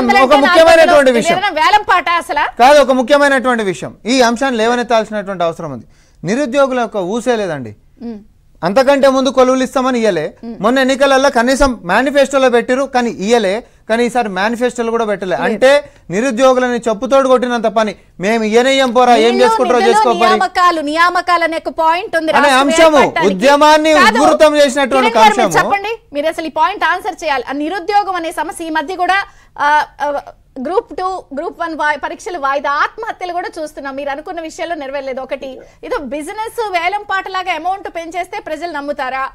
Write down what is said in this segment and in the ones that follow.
వందలు ఒక అంటే ముఖ్యమైనటువంటి నాలుగు విషయం. వందలు. ఇదేదైనా వేలం పాట అసలు కాదు ఒక ముఖ్యమైనటువంటి విషయం ఈ అంశాన్ని లేవనెత్తాల్సినటువంటి అవసరం ఉంది నిరుద్యోగుల యొక్క ఊసే లేదండి అంతకంటే ముందు కొలువులు ఇస్తామని ఇయ్యలే మొన్న ఎన్నికలలో కనీసం మేనిఫెస్టోలో పెట్టిరు కానీ ఇయ్యలే కానీ ఈసారి మేనిఫెస్టోలో కూడా పెట్టలే అంటే నిరుద్యోగులని చెప్పుతోడు కొట్టినంత పని మేము ఇయ్యనయ్యం పోరా ఏం నిల్లు, చేసుకుంటారో నిధులు, చేసుకోపరి నియామకాలు నియామకాలు అనే ఒక పాయింట్ ఉంది అనే రాష్ట్రం అంశము, ఏర్పడటానికి. ఉద్యమాన్ని కాదు, ఉధృతం చేసినటువంటి కిరణ్ గారు మీరు అంశము. చెప్పండి మీరు అసలు ఈ పాయింట్ ఆన్సర్ చేయాలి ఆ నిరుద్యోగం అనే సమస్య ఈ మధ్య కూడా ఆ, ఆ, గ్రూప్ టూ గ్రూప్ వన్ వా- పరీక్షలు వాయిదా ఆత్మహత్యలు కూడా చూస్తున్నాం మీరు అనుకున్న విషయాల్లో నెరవేరలేదు ఒకటి ఇది బిజినెస్ వేలం పాటలాగా అమౌంట్ పెంచేస్తే ప్రజలు నమ్ముతారా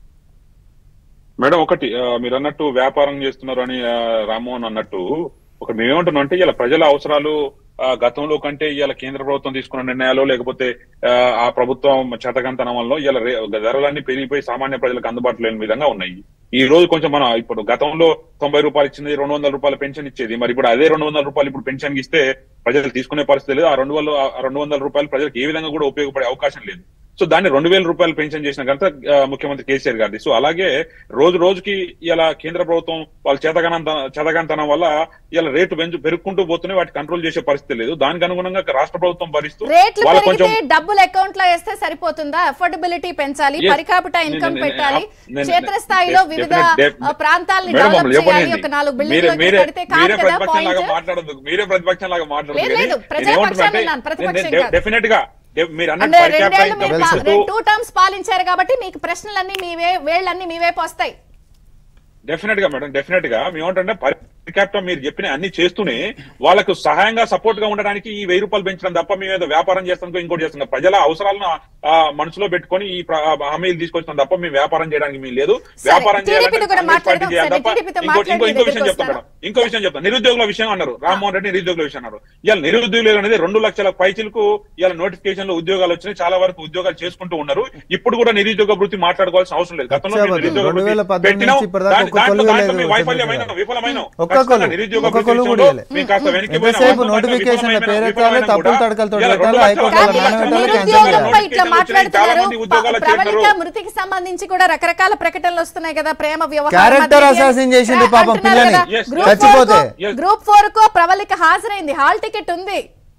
మేడం ఒకటి ఆ, మీరు అన్నట్టు వ్యాపారం చేస్తున్నారు అని ఆ, రామ్మోహన్ అన్నట్టు ఒక మేమేమంటున్నాం అంటే ఇలా ప్రజల అవసరాలు ఆ, గతంలో కంటే ఇవాళ కేంద్ర ప్రభుత్వం తీసుకున్న నిర్ణయాలు లేకపోతే ఆ, ఆ ప్రభుత్వం చేతకంతనం వల్ల ఇలా ధరలన్నీ పెరిగిపోయి సామాన్య ప్రజలకు అందుబాటులో లేని విధంగా ఉన్నాయి ఈ రోజు కొంచెం మనం ఇప్పుడు గతంలో తొంభై రూపాయలు ఇచ్చింది రెండు వందల రూపాయల పెన్షన్ ఇచ్చేది మరి ఇప్పుడు అదే రెండు వందల రూపాయలు ఇప్పుడు పెన్షన్ ఇస్తే ప్రజలు తీసుకునే పరిస్థితి లేదు ఆ రెండు వందల ఆ రెండు వందల రూపాయలు ప్రజలకు ఏ విధంగా కూడా ఉపయోగపడే అవకాశం లేదు సో దాన్ని రెండు వేల రూపాయలు పెన్షన్ చేసిన ఘనత ఆ, ముఖ్యమంత్రి కేసీఆర్ గారిది సో అలాగే రోజు రోజుకి ఇలా కేంద్ర ప్రభుత్వం వాళ్ళ చేతగనంత చేతగంతనం వల్ల ఇలా రేటు పెంచు పెరుగుకుంటూ పోతూనే వాటి కంట్రోల్ చేసే పరిస్థితి లేదు దానికి అనుగుణంగా రాష్ట్ర ప్రభుత్వం భరిస్తూ రేట్లు వాళ్ళ పెరిగితే కొంచెం డబ్బులు అకౌంట్ లో వేస్తే సరిపోతుందా అఫోర్డబిలిటీ పెంచాలి Yes. పరికాపిట నేను- ఇన్కమ్ నేను- పెట్టాలి నేను- క్షేత్రస్థాయిలో నేను- వివిధ definite- ఆ, ప్రాంతాలని మేడం, డెవలప్ మమ్మల్ని చేయాలి చెప్పనీయండి. ఒక నాలుగు మీరే బిల్డింగ్లు మీరే కడితే కాదు మీరే కదా ప్రతిపక్షం లాగా పాయింట్ మాట్లాడదు మీరే ప్రతిపక్షం లాగా మాట్లాడదు లేదు, లేదు, కానీ ప్రజాపక్షాన్ని నేను ఏమంటున్నా ఉన్నాను, ప్రతిపక్షం అంటే కాదు. డెఫినెట్ గా డె- మీరు అంటే అన్నట్టు per capita రెండేళ్లు income మీరు పెంచుతూ టూ టర్మ్స్ పాలించారు కాబట్టి మీకు ప్రశ్నలన్నీ మీ వే వేళ్ళన్నీ మీ వైపు వస్తాయి డెఫినెట్ గా మేడం డెఫినెట్ గా మేమంటే పర్ క్యాపిటల్ మీరు చెప్పిన అన్ని చేస్తూనే వాళ్ళకు సహాయంగా సపోర్ట్ గా ఉండడానికి ఈ వెయ్యి రూపాయలు పెంచడం తప్ప మేము ఏదో వ్యాపారం చేస్తాం ఇంకోటి చేస్తాం ప్రజల అవసరాలను ఆ, మనసులో పెట్టుకొని ఈ ప్ర- ఆ, హామీలు తీసుకొచ్చాం తప్ప మేము వ్యాపారం చేయడానికి మేము లేదు వ్యాపారం TDP తో చేయాలంటే కూడా కాంగ్రెస్ పార్టీ మాట్లాడదాం. చేయాలి సరే, తప్ప TDP తో ఇంకో ఇంకో మాట్లాడి ఇంకో విషయం దగ్గరికి చెప్తాం వస్తాను. మేడం ఇంకో విషయం చెప్తాను నిరుద్యోగుల విషయం అన్నారు రామ్మోహన్ రెడ్డి నిరుద్యోగుల విషయం అన్నారు ఇవాళ నిరుద్యోగులు అనేది రెండు లక్షల పైచిలకు ఇవాళ నోటిఫికేషన్ లో ఉద్యోగాలు వచ్చినాయి చాలా వరకు ఉద్యోగాలు చేసుకుంటూ ఉన్నారు ఇప్పుడు కూడా నిరుద్యోగ వృత్తి మాట్లాడుకోవాల్సిన అవసరం లేదు గతంలో మేము అక్షరాబద్ధం. నిరుద్యోగ రెండు వేల వృత్తి పద్దెనిమిది పెట్టినాం. నుంచి ఇప్పటిదాకా దాని- ఒక్క దాంట్లో కొలువు దాంట్లో లేదు మేము వైఫల్యమైన చంద్రబాబు. విఫలమైన ఒక్క కొలువు, నిరుద్యోగ ఒక్క వృత్తి కొలువు కూడా విషయంలో లేదు. మేము కాస్త వెనక్కి ఎంతసేపు notification ల పేరెత్తాలి, తప్పులు తడకలతో పెట్టాలి, హైకోర్టులో కానీ నానబెట్టాలి, cancel నిరుద్యోగంపై చేయాలి. ఇట్లా మాట్లాడుతున్నారు ఉద్యోగాలు ప్రవళిక మృతికి సంబంధించి కూడా రకరకాల ప్రకటనలు వస్తున్నాయి కదా ప్రేమ వ్యవహారం Character మధ్య assassin చేసిండు ఆ, పాపం అంటున్నారు పిల్లని. కదా, Yes. గ్రూప్ చచ్చిపోతే. ఫోర్ కు- Yes. గ్రూప్ ఫోర్ కు ప్రవళిక హాజరైంది హాల్ టికెట్ ఉంది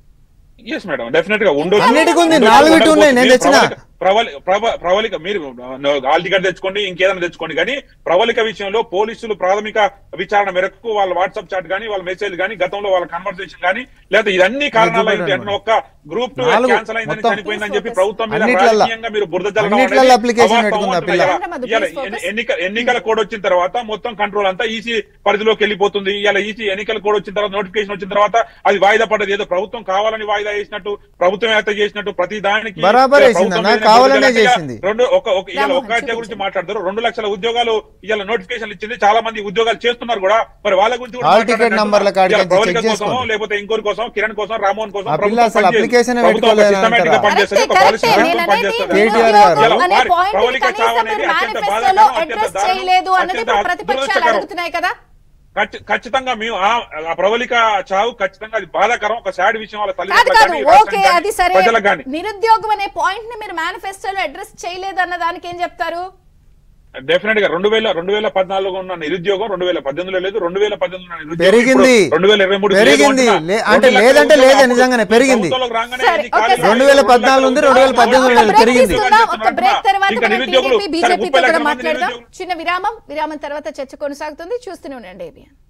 ఎస్ మేడం డెఫినెట్ గా ఉండొచ్చు అన్నిటికీ ఉంది, ఉండొచ్చు, నాలుగు ఇటు ఉండకపోవచ్చు. ఉన్నాయి, నేను మీరు తెచ్చిన. ప్రవళిక- ప్రవళి- ప్రవ- ప్రవళిక మీరు హాల్ టికెట్ తెచ్చుకోండి ఇంకేదైనా తెచ్చుకోండి కానీ ప్రవళిక విషయంలో పోలీసులు ప్రాథమిక విచారణ మేరకు వాళ్ళ వాట్సాప్ చాట్ కానీ వాళ్ళ మెసేజ్ కానీ గతంలో వాళ్ళ కన్వర్సేషన్ కానీ లేదా ఇదన్నీ కారణాలు చూపెట్టండి ఏంటి అంటే ఒక్క గ్రూప్ టూ నాలుగు క్యాన్సల్ అయిందని మొత్తం. చనిపోయిందని చెప్పి ప్రభుత్వం మీద అన్నిట్లల్లో. రాజకీయంగా మీరు బురద జల్లడం అన్నిట్లలో అనేది application అవాస్తవం పెట్టుకుంది ఆ అంటున్నా పిల్ల. ఇలా. Please ఇవాళ focus. ఎన్ని- ఎన్నిక ఎన్నికల కోడ్ వచ్చిన తర్వాత మొత్తం కంట్రోల్ అంతా ఈసీ పరిధిలోకి వెళ్ళిపోతుంది ఇలా ఈసీ ఎన్నికల కోడ్ వచ్చిన తర్వాత నోటిఫికేషన్ వచ్చిన తర్వాత అది వాయిదా పడ్డది ఏదో ప్రభుత్వం కావాలని వాయిదా చేసినట్టు ప్రభుత్వం ఏత చేసినట్టు ప్రతి దానికి బరాబర్ ప్రభుత్వం వేసిందన్న, మీద కావాలనే బురద జల్లగా చేసింది. రెండు ఒక ఒక ఇవాళ రామ్మోహన్ ఒక్క హత్య చూపించండి. గురించి మాట్లాడతారు రెండు లక్షల ఉద్యోగాలు ఇవాళ నోటిఫికేషన్ ఇచ్చింది చాలా మంది ఉద్యోగాలు చేస్తున్నారు కూడా మరి వాళ్ళ గురించి కూడా హాల్ టికెట్ మాట్లాడండి. నంబర్ల కాడికి ఇవాళ వెళ్ళి ప్రవళిక చెక్ కోసమో చేసుకోండి. లేకపోతే ఇంకోరి కోసం కిరణ్ కోసం రామోహన్ కోసం ఆ పిల్ల ప్రభుత్వం అసలు పనిచేయదు. application ఏ ప్రభుత్వం ఒక పెట్టుకోలేదు systematic గా అంటారా? పనిచేస్తుంది, ఒక కరెక్టే, policy కరెక్టే. ప్రకారం నేను అనేది పనిచేస్తుంది. కేటీఆర్ గారు. నిరుద్యోగం అనే ఇలా పాయింట్ ప్రవళిక కనీసం చావు మీరు అనేది అత్యంత మేనిఫెస్టోలో బాధాకరం, అడ్రస్ అత్యంత చేయలేదు అన్నది ఇప్పుడు అత్యంత ప్రతిపక్షాలు దురదృష్టకరం. అడుగుతున్నాయి కదా ఖచ్చి- ఖచ్చితంగా మేము ఆ- ఆ ప్రవళిక చావు ఖచ్చితంగా అది బాధాకరం ఒక సాడ్ విషయం వాళ్ళ కాదు తల్లిదండ్రులకు కాదు కానీ, ఓకే రాష్ట్రానికి అది కానీ, సరే ప్రజలకు కానీ నిరుద్యోగం అనే పాయింట్ ని మీరు మేనిఫెస్టోలో అడ్రస్ చేయలేదు అన్న దానికి ఏం చెప్తారు డెఫినెట్ గా రెండు వేల రెండు వేల పద్నాలుగు ఉన్న నిరుద్యోగం రెండు వేల పద్దెనిమిదిలో లేదు రెండు వేల పద్దెనిమిది ఉన్న నిరుద్యోగం పెరిగింది. ఇప్పుడు రెండు వేల ఇరవై మూడు పెరిగింది. లే- అంటే లేదంటే లేదే నిజంగానే పెరిగింది. సరే, ఓకే, సరే. రెండు వేల పద్నాలుగు ఉంది, రెండు వేల పద్దెనిమిది ఒక లేదు, బ్రేక్ పెరిగింది. తీసుకుందాం. ఒక బ్రేక్ తర్వాత ఇంకా మనం నిరుద్యోగులు టీడీపీ సరే, బీజేపీతో ముప్పై కూడా లక్షల మంది మాట్లాడదాం నిరుద్యోగులు చిన్న విరామం విరామం తర్వాత చర్చ కొనసాగుతుంది చూస్తూనే ఉండండి ఏబిఎన్